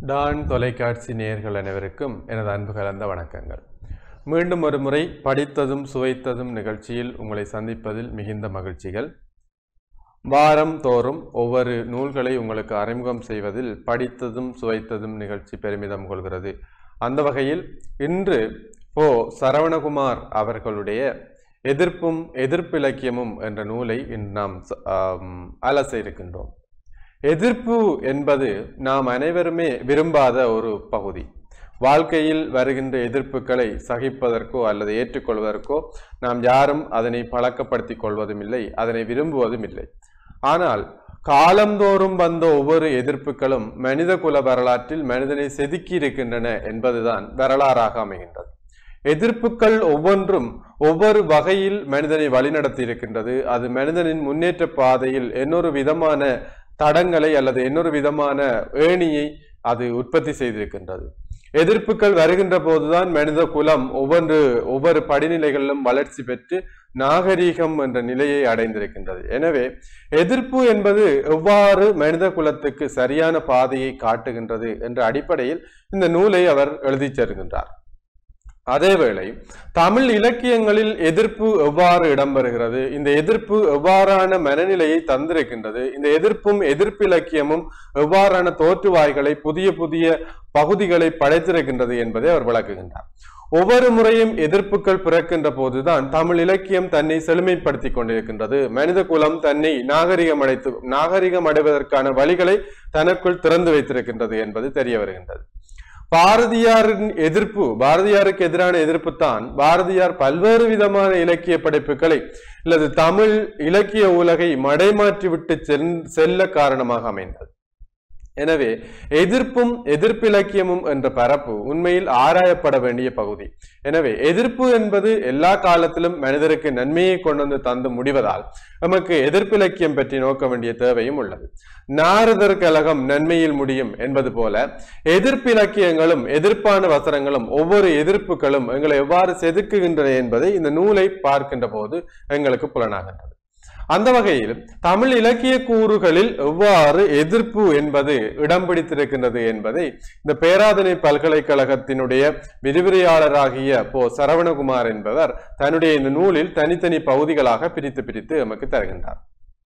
Don தொலைக்காட்சி நேயர்கள் அனைவருக்கும் எனது அன்பு கலந்த வணக்கங்கள் மீண்டும் ஒரு முறை படித்ததும் சுவைத்ததும் நிகழ்ச்சியில் உங்களை சந்திப்பதில் மிகுந்த மகிழ்ச்சிகள் வாரம் தோறும் ஒவ்வொரு நூல்களை உங்களுக்கு அறிமுகம் செய்வதில் படித்ததும் சுவைத்ததும் நிகழ்ச்சி பெருமிதம் கொள்கிறது அந்த வகையில் இன்று போ சரவணகுமார் அவர்களுடைய எதிர்ப்பும் எதிர்ப்பிலக்கியமும் என்ற நூலை இன்று நாம் ச- ஆம், அலச இருக்கின்றோம் எதிர்ப்பு என்பது நாம் அனைவருமே விரும்பாத ஒரு பகுதி வாழ்க்கையில் வருகின்ற எதிர்ப்புகளை சகிப்பதற்கோ அல்லது ஏற்றுக்கொள்வதற்கோ நாம் யாரும் அதனை பழக்கப்படுத்திக் கொள்வதும் இல்லை அதனை விரும்புவதும் இல்லை ஆனால் காலந்தோறும் வந்த ஒவ்வொரு எதிர்ப்புகளும் மனித குல வரலாற்றில் மனிதனை செதுக்கி இருக்கின்றன என்பதுதான் வரலாறாக அமைகின்றது எதிர்ப்புகள் ஒவ்வொன்றும் ஒவ்வொரு வகையில் மனிதனை வழிநடத்தி இருக்கின்றது அது மனிதனின் முன்னேற்ற பாதையில் இன்னொரு விதமான தடங்களை அல்லது இன்னொரு விதமான ஏணியை அது உற்பத்தி செய்திருக்கின்றது எதிர்ப்புகள் வருகின்ற போதுதான் மனித குலம் ஒவ்வொன்று ஒவ்வொரு படிநிலைகளிலும் வளர்ச்சி பெற்று நாகரீகம் என்ற நிலையை அடைந்திருக்கின்றது எனவே எதிர்ப்பு என்பது எவ்வாறு மனித குலத்துக்கு சரியான பாதையை காட்டுகின்றது என்ற அடிப்படையில் இந்த நூலை அவர் எழுதிச் செல்கின்றார் அதேவேளை தமிழ் இலக்கியங்களில் எதிர்ப்பு எவ்வாறு இடம்பெறுகிறது இந்த எதிர்ப்பு எவ்வாறான மனநிலையை தந்திருக்கின்றது இந்த எதிர்ப்பும் எதிர்ப்பு இலக்கியமும் எவ்வாறான தோற்றுவாய்களை புதிய புதிய பகுதிகளை படைத்திருக்கின்றது என்பதை அவர் விளக்குகின்றார் ஒவ்வொரு முறையும் எதிர்ப்புகள் பிறக்கின்ற போதுதான் தமிழ் இலக்கியம் தன்னை செழுமைப்படுத்திக் கொண்டிருக்கின்றது மனித குலம் தன்னை நாகரிகம் அடைத்து நாகரிகம் அடைவதற்கான வழிகளை தனக்குள் திறந்து வைத்திருக்கின்றது என்பது தெரிய வருகின்றது பாரதியாரின் எதிர்ப்பு பாரதியாருக்கு எதிரான எதிர்ப்பு தான் பாரதியார் பல்வேறு விதமான இலக்கிய படைப்புகளை அல்லது தமிழ் இலக்கிய உலகை மடைமாற்றி விட்டு சென்- செல்ல காரணமாக அமைந்தது எனவே எதிர்ப்பும் எதிர்ப்பிலக்கியமும் என்ற பரப்பு உண்மையில் ஆராயப்பட வேண்டிய பகுதி எனவே எதிர்ப்பு என்பது எல்லா காலத்திலும் மனிதருக்கு நன்மையை கொண்டு வந்து தந்து முடிவதால் நமக்கு எதிர்ப்பிலக்கியம் பற்றி நோக்க வேண்டிய தேவையும் உள்ளது நாரதர் கழகம் நன்மையில் முடியும் என்பது போல எதிர்ப்பிலக்கியங்களும் எதிர்ப்பான வசனங்களும் ஒவ்வொரு எதிர்ப்புகளும் எங்களை எவ்வாறு செதுக்குகின்றன என்பதை இந்த நூலை பார்க்கின்ற போது எங்களுக்கு புலனாகின்றது அந்த வகையில் தமிழ் இலக்கிய கூறுகளில் எவ்வாறு எதிர்ப்பு என்பது இடம் பிடித்திருக்கின்றது என்பதை இந்த பேராதனை பல்கலைக்கழகத்தினுடைய விரிவுரையாளராகிய போ சரவணகுமார் என்பவர் தன்னுடைய இந்த நூலில் தனித்தனி பகுதிகளாக பிரித்து பிரித்து நமக்கு தருகின்றார்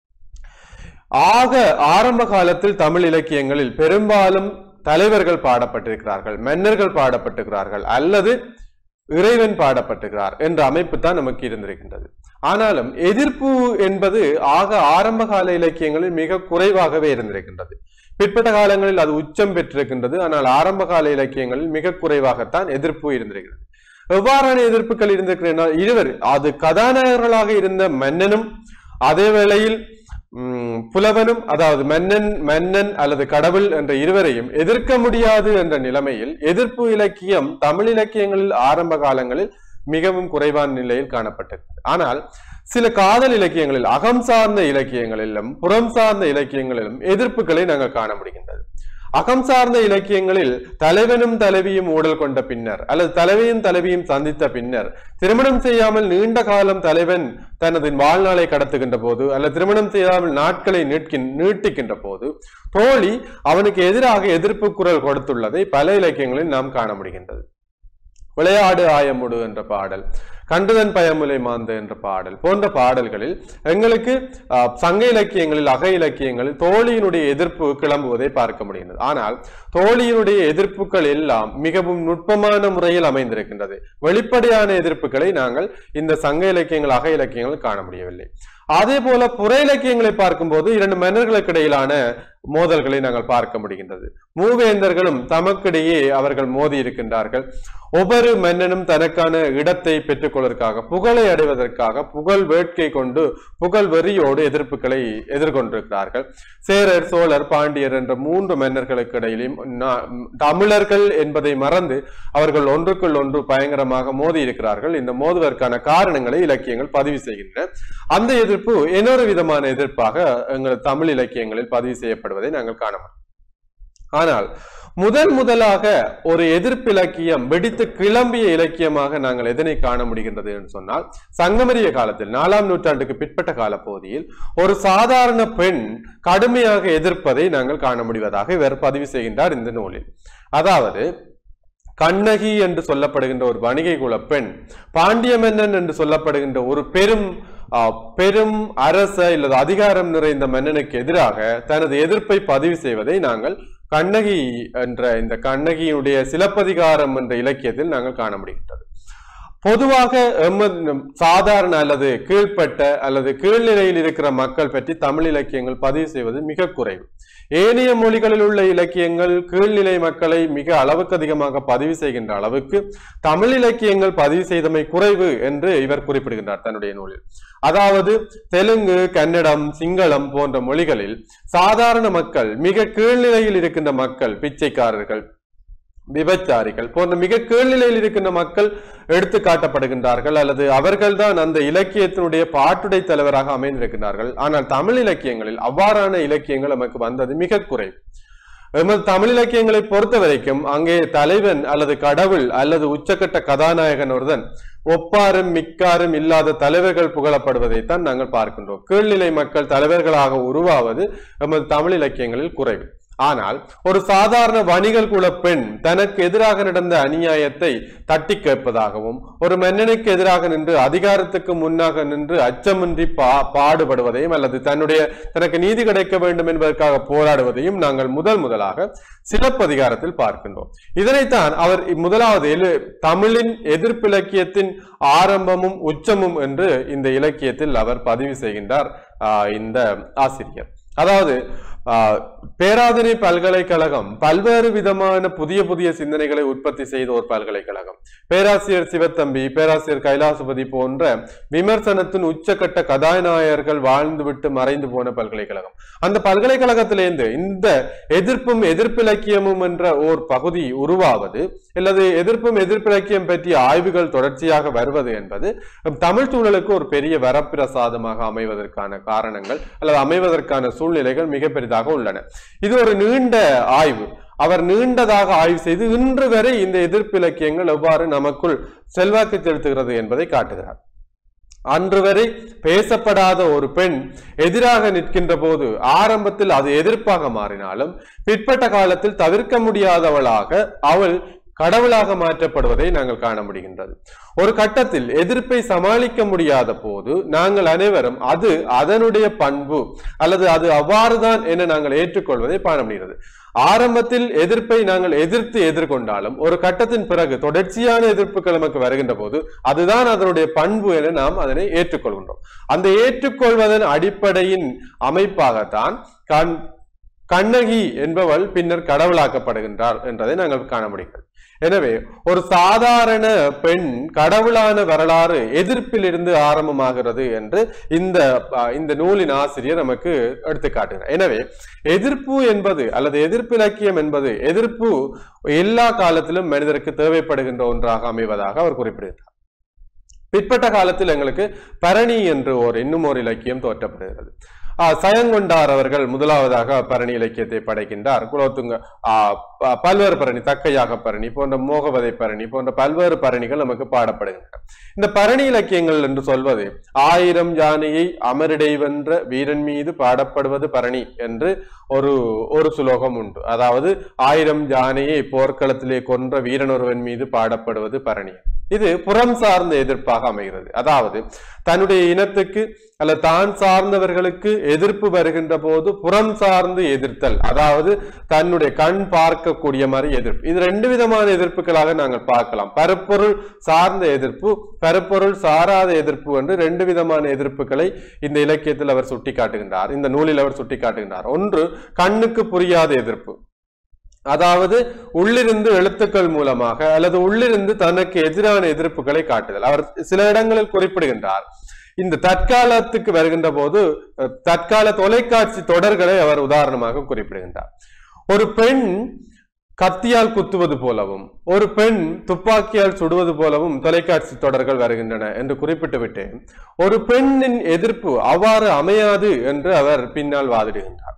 ஆக ஆரம்ப காலத்தில் தமிழ் இலக்கியங்களில் பெரும்பாலும் தலைவர்கள் பாடப்பட்டிருக்கிறார்கள் மன்னர்கள் பாடப்பட்டிருக்கிறார்கள் அல்லது இறைவன் பாடப்பட்டிருக்கிறார் என்ற அமைப்பு தான் நமக்கு இருந்திருக்கின்றது ஆனாலும் எதிர்ப்பு என்பது ஆக ஆரம்ப கால இலக்கியங்களில் மிக குறைவாகவே இருந்திருக்கின்றது பிற்பட்ட காலங்களில் அது உச்சம் பெற்றிருக்கின்றது ஆனால் ஆரம்ப கால இலக்கியங்களில் மிக குறைவாகத்தான் எதிர்ப்பு இருந்திருக்கிறது எவ்வாறான எதிர்ப்புகள் இருந்திருக்கின்றன இருவர் அது கதாநாயகர்களாக இருந்த மன்னனும் அதே வேளையில் உம், புலவனும் அதாவது மன்னன் மன்னன் அல்லது கடவுள் என்ற இருவரையும் எதிர்க்க முடியாது என்ற நிலைமையில் எதிர்ப்பு இலக்கியம் தமிழ் இலக்கியங்களில் ஆரம்ப காலங்களில் மிகவும் குறைவான நிலையில் காணப்பட்டது ஆனால் சில காதல் இலக்கியங்களில் அகம் சார்ந்த இலக்கியங்களிலும் புறம் சார்ந்த இலக்கியங்களிலும் எதிர்ப்புகளை நாங்கள் காண முடிகின்றது அகம் சார்ந்த இலக்கியங்களில் தலைவனும் தலைவியும் ஊடல் கொண்ட பின்னர் அல்லது தலைவியும் தலைவியும் சந்தித்த பின்னர் திருமணம் செய்யாமல் நீண்ட காலம் தலைவன் தனது வாழ்நாளை கடத்துகின்ற போது அல்லது திருமணம் செய்யாமல் நாட்களை நீட்கின் நீட்டிக்கின்ற போது தோழி அவனுக்கு எதிராக எதிர்ப்பு குரல் கொடுத்துள்ளதை பல இலக்கியங்களில் நாம் காண முடிகின்றது விளையாடு ஆயமுடு என்ற பாடல் கண்டுதன் பயமுலை மாந்த என்ற பாடல் போன்ற பாடல்களில் எங்களுக்கு ஆஹ், சங்க இலக்கியங்களில் அக இலக்கியங்களில் தோழியினுடைய எதிர்ப்பு கிளம்புவதை பார்க்க முடிகிறது ஆனால் தோழியினுடைய எதிர்ப்புகள் எல்லாம் மிகவும் நுட்பமான முறையில் அமைந்திருக்கின்றது வெளிப்படையான எதிர்ப்புகளை நாங்கள் இந்த சங்க இலக்கியங்கள் அக இலக்கியங்கள் காண முடியவில்லை அதே போல புற இலக்கியங்களை பார்க்கும்போது இரண்டு மன்னர்களுக்கு இடையிலான மோதல்களை நாங்கள் பார்க்க முடிகின்றது மூவேந்தர்களும் தமக்கிடையே அவர்கள் மோதி இருக்கின்றார்கள் ஒவ்வொரு மன்னனும் தனக்கான இடத்தை பெற்றுக்கொள்வதற்காக புகழை அடைவதற்காக புகழ் வேட்கை கொண்டு புகழ் வெறியோடு எதிர்ப்புகளை எதிர்கொண்டிருக்கிறார்கள் சேரர் சோழர் பாண்டியர் என்ற மூன்று மன்னர்களுக்கு இடையிலும் நா- தமிழர்கள் என்பதை மறந்து அவர்கள் ஒன்றுக்குள் ஒன்று பயங்கரமாக மோதி இருக்கிறார்கள் இந்த மோதுவதற்கான காரணங்களை இலக்கியங்கள் பதிவு செய்கின்றன அந்த எதிர்ப்பு இன்னொரு விதமான எதிர்ப்பாக எங்கள் தமிழ் இலக்கியங்களில் பதிவு செய்யப்படுவதை நாங்கள் காண முடியும் ஆனால் முதல் முதலாக ஒரு எதிர்ப்பு இலக்கியம் வெடித்து கிளம்பிய இலக்கியமாக நாங்கள் எதனை காண முடிகின்றது என்று சொன்னால் சங்கமரிய காலத்தில் நாலாம் நூற்றாண்டுக்கு பிற்பட்ட கால பகுதியில் ஒரு சாதாரண பெண் கடுமையாக எதிர்ப்பதை நாங்கள் காண முடிவதாக இவர் பதிவு செய்கின்றார் இந்த நூலில் அதாவது கண்ணகி என்று சொல்லப்படுகின்ற ஒரு வணிகை குல பெண் பாண்டிய மன்னன் என்று சொல்லப்படுகின்ற ஒரு பெரும் ஆ, பெரும் அரச இல்லது அதிகாரம் நிறைந்த மன்னனுக்கு எதிராக தனது எதிர்ப்பை பதிவு செய்வதை நாங்கள் கண்ணகி என்ற இந்த கண்ணகியினுடைய சிலப்பதிகாரம் என்ற இலக்கியத்தில் நாங்கள் காண முடிகின்றது பொதுவாக எம்ம- சாதாரண அல்லது கீழ்ப்பட்ட அல்லது கீழ்நிலையில் இருக்கிற மக்கள் பற்றி தமிழ் இலக்கியங்கள் பதிவு செய்வது மிக குறைவு ஏனைய மொழிகளில் உள்ள இலக்கியங்கள் கீழ்நிலை மக்களை மிக அளவுக்கு அதிகமாக பதிவு செய்கின்ற அளவுக்கு தமிழ் இலக்கியங்கள் பதிவு செய்தமை குறைவு என்று இவர் குறிப்பிடுகின்றார் தன்னுடைய நூலில் அதாவது தெலுங்கு கன்னடம் சிங்களம் போன்ற மொழிகளில் சாதாரண மக்கள் மிக கீழ்நிலையில் இருக்கின்ற மக்கள் பிச்சைக்காரர்கள் விபச்சாரிகள் போன்ற மிக கீழ்நிலையில் இருக்கின்ற மக்கள் எடுத்து காட்டப்படுகின்றார்கள் அல்லது அவர்கள்தான் அந்த இலக்கியத்தினுடைய பாட்டுடை தலைவராக அமைந்திருக்கிறார்கள் ஆனால் தமிழ் இலக்கியங்களில் அவ்வாறான இலக்கியங்கள் நமக்கு வந்தது மிக குறைவு எமது தமிழ் இலக்கியங்களை பொறுத்த வரைக்கும் அங்கே தலைவன் அல்லது கடவுள் அல்லது உச்சக்கட்ட கதாநாயகன் ஒருதன் ஒப்பாரும் மிக்காரும் இல்லாத தலைவர்கள் புகழப்படுவதைத்தான் நாங்கள் பார்க்கின்றோம் கீழ்நிலை மக்கள் தலைவர்களாக உருவாவது எமது தமிழ் இலக்கியங்களில் குறைவு ஆனால் ஒரு சாதாரண வணிகர் குல பெண் தனக்கு எதிராக நடந்த அநியாயத்தை தட்டி கேட்பதாகவும் ஒரு மன்னனுக்கு எதிராக நின்று அதிகாரத்துக்கு முன்னாக நின்று அச்சமின்றி பா பாடுபடுவதையும் அல்லது தன்னுடைய தனக்கு நீதி கிடைக்க வேண்டும் என்பதற்காக போராடுவதையும் நாங்கள் முதல் முதலாக சிலப்பதிகாரத்தில் பார்க்கின்றோம் இதனைத்தான் அவர் முதலாவது எழு தமிழின் எதிர்ப்பு இலக்கியத்தின் ஆரம்பமும் உச்சமும் என்று இந்த இலக்கியத்தில் அவர் பதிவு செய்கின்றார் ஆஹ், இந்த ஆசிரியர் அதாவது ஆஹ், பேராதனை பல்கலைக்கழகம் பல்வேறு விதமான புதிய புதிய சிந்தனைகளை உற்பத்தி செய்த ஒரு பல்கலைக்கழகம் பேராசிரியர் சிவத்தம்பி பேராசிரியர் கைலாசபதி போன்ற விமர்சனத்தின் உச்சக்கட்ட கதாநாயகர்கள் வாழ்ந்துவிட்டு மறைந்து போன பல்கலைக்கழகம் அந்த பல்கலைக்கழகத்திலிருந்து இந்த எதிர்ப்பும் எதிர்ப்பிலக்கியமும் என்ற ஓர் பகுதி உருவாவது அல்லது எதிர்ப்பும் எதிர்ப்பிலக்கியம் பற்றிய ஆய்வுகள் தொடர்ச்சியாக வருவது என்பது தமிழ் சூழலுக்கு ஒரு பெரிய வரப்பிரசாதமாக அமைவதற்கான காரணங்கள் அல்லது அமைவதற்கான சூழ்நிலைகள் மிக பெரிதாக உள்ளன இது ஒரு நீண்ட ஆய்வு அவர் நீண்டதாக ஆய்வு செய்து இன்று வரை இந்த எதிர்ப்பு இலக்கியங்கள் எவ்வாறு நமக்குள் செல்வாக்கு செலுத்துகிறது என்பதை காட்டுகிறார் அன்று வரை பேசப்படாத ஒரு பெண் எதிராக நிற்கின்ற போது ஆரம்பத்தில் அது எதிர்ப்பாக மாறினாலும் பிற்பட்ட காலத்தில் தவிர்க்க முடியாதவளாக அவள் கடவுளாக மாற்றப்படுவதை நாங்கள் காண முடிகின்றது ஒரு கட்டத்தில் எதிர்ப்பை சமாளிக்க முடியாத போது நாங்கள் அனைவரும் அது அதனுடைய பண்பு அல்லது அது அவ்வாறுதான் என நாங்கள் ஏற்றுக்கொள்வதை காண முடிகிறது ஆரம்பத்தில் எதிர்ப்பை நாங்கள் எதிர்த்து எதிர்கொண்டாலும் ஒரு கட்டத்தின் பிறகு தொடர்ச்சியான எதிர்ப்புகள் நமக்கு வருகின்ற போது அதுதான் அதனுடைய பண்பு என நாம் அதனை ஏற்றுக்கொள்கின்றோம் அந்த ஏற்றுக்கொள்வதன் அடிப்படையின் அமைப்பாகத்தான் கண் கண்ணகி என்பவள் பின்னர் கடவுளாக்கப்படுகின்றார் என்றதை நாங்கள் காண முடிகிறது எனவே ஒரு சாதாரண பெண் கடவுளான வரலாறு எதிர்ப்பிலிருந்து ஆரம்பமாகிறது என்று இந்த அஹ், இந்த நூலின் ஆசிரியர் நமக்கு எடுத்து காட்டுகிறார் எனவே எதிர்ப்பு என்பது அல்லது எதிர்ப்பு இலக்கியம் என்பது எதிர்ப்பு எல்லா காலத்திலும் மனிதருக்கு தேவைப்படுகின்ற ஒன்றாக அமைவதாக அவர் குறிப்பிடுகிறார் பிற்பட்ட காலத்தில் எங்களுக்கு பரணி என்று ஒரு இன்னும் ஒரு இலக்கியம் தோற்றப்படுகிறது ஆஹ் சயங்கொண்டார் அவர்கள் முதலாவதாக பரணி இலக்கியத்தை படைக்கின்றார் குலோத்துங்க ஆஹ் ப- பல்வேறு பரணி தக்கையாக பரணி போன்ற மோகவதை பரணி போன்ற பல்வேறு பரணிகள் நமக்கு பாடப்படுகின்றன இந்த பரணி இலக்கியங்கள் என்று சொல்வது ஆயிரம் யானையை அமரிடை வென்ற வீரன் மீது பாடப்படுவது பரணி என்று ஒரு ஒரு சுலோகம் உண்டு அதாவது ஆயிரம் யானையை போர்க்களத்திலே கொன்ற வீரன் ஒருவன் மீது பாடப்படுவது பரணி இது புறம் சார்ந்த எதிர்ப்பாக அமைகிறது அதாவது தன்னுடைய இனத்துக்கு அல்ல தான் சார்ந்தவர்களுக்கு எதிர்ப்பு வருகின்ற போது புறம் சார்ந்து எதிர்த்தல் அதாவது தன்னுடைய கண் பார்க்கக்கூடிய மாதிரி எதிர்ப்பு இது ரெண்டு விதமான எதிர்ப்புகளாக நாங்கள் பார்க்கலாம் பரப்பொருள் சார்ந்த எதிர்ப்பு பரப்பொருள் சாராத எதிர்ப்பு என்று ரெண்டு விதமான எதிர்ப்புகளை இந்த இலக்கியத்தில் அவர் சுட்டிக்காட்டுகின்றார் இந்த நூலில் அவர் சுட்டிக்காட்டுகின்றார் ஒன்று கண்ணுக்கு புரியாத எதிர்ப்பு அதாவது உள்ளிருந்து எழுத்துக்கள் மூலமாக அல்லது உள்ளிருந்து தனக்கு எதிரான எதிர்ப்புகளை காட்டுதல் அவர் சில இடங்களில் குறிப்பிடுகின்றார் இந்த தற்காலத்துக்கு வருகின்ற போது அஹ், தற்கால தொலைக்காட்சி தொடர்களை அவர் உதாரணமாக குறிப்பிடுகின்றார் ஒரு பெண் கத்தியால் குத்துவது போலவும் ஒரு பெண் துப்பாக்கியால் சுடுவது போலவும் தொலைக்காட்சி தொடர்கள் வருகின்றன என்று குறிப்பிட்டுவிட்டு ஒரு பெண்ணின் எதிர்ப்பு அவ்வாறு அமையாது என்று அவர் பின்னால் வாதிடுகின்றார்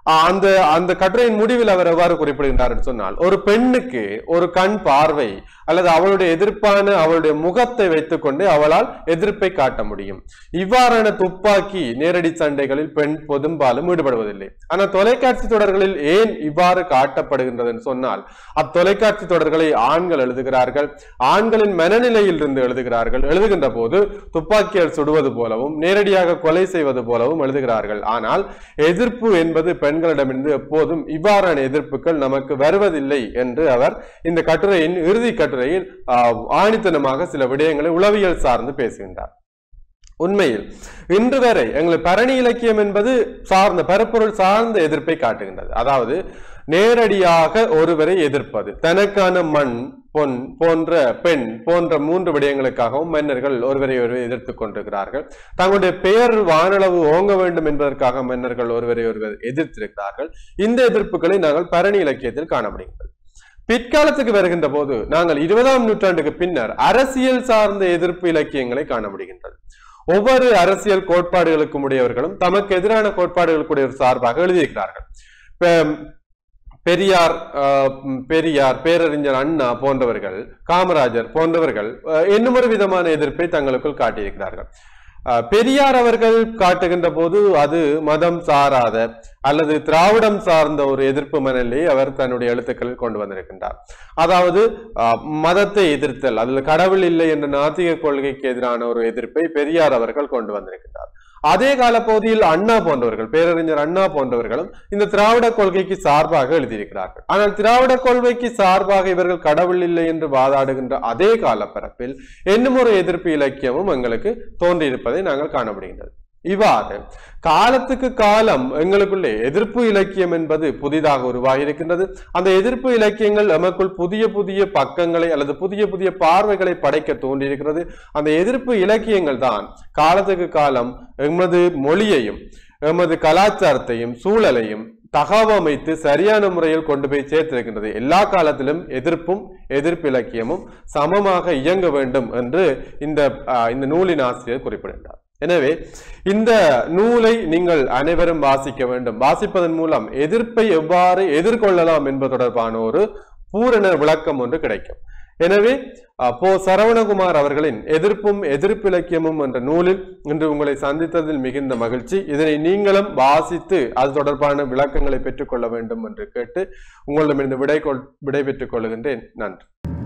ஆஹ் அந்த அந்த கட்டுரையின் முடிவில் அவர் எவ்வாறு குறிப்பிடுகின்றார் என்று சொன்னால் ஒரு பெண்ணுக்கு ஒரு கண் பார்வை அல்லது அவளுடைய எதிர்ப்பான அவளுடைய முகத்தை வைத்துக்கொண்டு அவளால் எதிர்ப்பை காட்ட முடியும் இவ்வாறான துப்பாக்கி நேரடி சண்டைகளில் பெண் பெரும்பாலும் ஈடுபடுவதில்லை ஆனால் தொலைக்காட்சி தொடர்களில் ஏன் இவ்வாறு காட்டப்படுகின்றது என்று சொன்னால் அத்தொலைக்காட்சி தொடர்களை ஆண்கள் எழுதுகிறார்கள் ஆண்களின் மனநிலையில் இருந்து எழுதுகிறார்கள் எழுதுகின்ற போது துப்பாக்கியால் சுடுவது போலவும் நேரடியாக கொலை செய்வது போலவும் எழுதுகிறார்கள் ஆனால் எதிர்ப்பு என்பது பெண்களிடமிருந்து எப்போதும் இவ்வாறான எதிர்ப்புகள் நமக்கு வருவதில்லை என்று அவர் இந்த கட்டுரையின் இறுதி கட்டுரையில் ஆஹ், ஆணித்தனமாக சில விடயங்களை உளவியல் சார்ந்து பேசுகின்றார் உண்மையில் இன்று வரை எங்களுக்கு பரணி இலக்கியம் என்பது சார்ந்த பரப்பொருள் சார்ந்த எதிர்ப்பை காட்டுகின்றது அதாவது நேரடியாக ஒருவரை எதிர்ப்பது தனக்கான மண் பொன் போன்ற பெண் போன்ற மூன்று விடயங்களுக்காகவும் மன்னர்கள் ஒருவரை ஒருவர் எதிர்த்துக் கொண்டிருக்கிறார்கள் தங்களுடைய பெயர் வானளவு ஓங்க வேண்டும் என்பதற்காக மன்னர்கள் ஒருவரை ஒருவர் எதிர்த்திருக்கிறார்கள் இந்த எதிர்ப்புகளை நாங்கள் பரணி இலக்கியத்தில் காண முடிகிறது பிற்காலத்துக்கு வருகின்ற போது நாங்கள் இருபதாம் நூற்றாண்டுக்கு பின்னர் அரசியல் சார்ந்த எதிர்ப்பு இலக்கியங்களை காண முடிகின்றது ஒவ்வொரு அரசியல் கோட்பாடுகளுக்கும் உடையவர்களும் தமக்கு எதிரான கோட்பாடுகளுக்குடைய ஒரு சார்பாக எழுதியிருக்கிறார்கள் இப்ப, பெரியார் ஆஹ், பெரியார் பேரறிஞர் அண்ணா போன்றவர்கள் காமராஜர் போன்றவர்கள் ஆஹ், இன்னும் ஒரு விதமான எதிர்ப்பை தங்களுக்குள் காட்டியிருக்கிறார்கள் ஆஹ், பெரியார் அவர்கள் காட்டுகின்ற போது அது மதம் சாராத அல்லது திராவிடம் சார்ந்த ஒரு எதிர்ப்பு மனநிலையை அவர் தன்னுடைய எழுத்துக்களில் கொண்டு வந்திருக்கின்றார் அதாவது ஆஹ், மதத்தை எதிர்த்தல் அதில் கடவுள் இல்லை என்ற நாத்திக கொள்கைக்கு எதிரான ஒரு எதிர்ப்பை பெரியார் அவர்கள் கொண்டு வந்திருக்கின்றார் அதே காலப்பகுதியில் அண்ணா போன்றவர்கள் பேரறிஞர் அண்ணா போன்றவர்களும் இந்த திராவிட கொள்கைக்கு சார்பாக எழுதியிருக்கிறார்கள் ஆனால் திராவிட கொள்கைக்கு சார்பாக இவர்கள் கடவுள் இல்லை என்று வாதாடுகின்ற அதே காலப்பரப்பில் இன்னும் ஒரு எதிர்ப்பு இலக்கியமும் எங்களுக்கு தோன்றியிருப்பதை நாங்கள் காண முடிகின்றது இவ்வாறு காலத்துக்கு காலம் எங்களுக்குள்ளே எதிர்ப்பு இலக்கியம் என்பது புதிதாக உருவாகி இருக்கின்றது அந்த எதிர்ப்பு இலக்கியங்கள் நமக்குள் புதிய புதிய பக்கங்களை அல்லது புதிய புதிய பார்வைகளை படைக்க தோன்றியிருக்கிறது அந்த எதிர்ப்பு இலக்கியங்கள் தான் காலத்துக்கு காலம் எமது மொழியையும் எமது கலாச்சாரத்தையும் சூழலையும் தகவமைத்து சரியான முறையில் கொண்டு போய் சேர்த்திருக்கின்றது எல்லா காலத்திலும் எதிர்ப்பும் எதிர்ப்பு இலக்கியமும் சமமாக இயங்க வேண்டும் என்று இந்த ஆஹ், இந்த நூலின் ஆசிரியர் குறிப்பிடுகிறார் எனவே இந்த நூலை நீங்கள் அனைவரும் வாசிக்க வேண்டும் வாசிப்பதன் மூலம் எதிர்ப்பை எவ்வாறு எதிர்கொள்ளலாம் என்பது தொடர்பான ஒரு பூரண விளக்கம் ஒன்று கிடைக்கும் எனவே அஹ், போ சரவணகுமார் அவர்களின் எதிர்ப்பும் எதிர்ப்பிலக்கியமும் என்ற நூலில் இன்று உங்களை சந்தித்ததில் மிகுந்த மகிழ்ச்சி இதனை நீங்களும் வாசித்து அது தொடர்பான விளக்கங்களை பெற்றுக்கொள்ள வேண்டும் என்று கேட்டு உங்களிடமிருந்து விடை கொள் விடை பெற்றுக் கொள்கின்றேன் நன்றி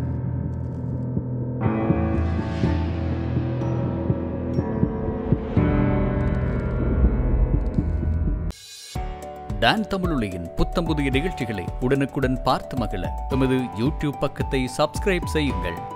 டான் தமிழொலியின் புத்தம் புதிய நிகழ்ச்சிகளை உடனுக்குடன் பார்த்து மகிழ எமது யூடியூப் பக்கத்தை சப்ஸ்கிரைப் செய்யுங்கள்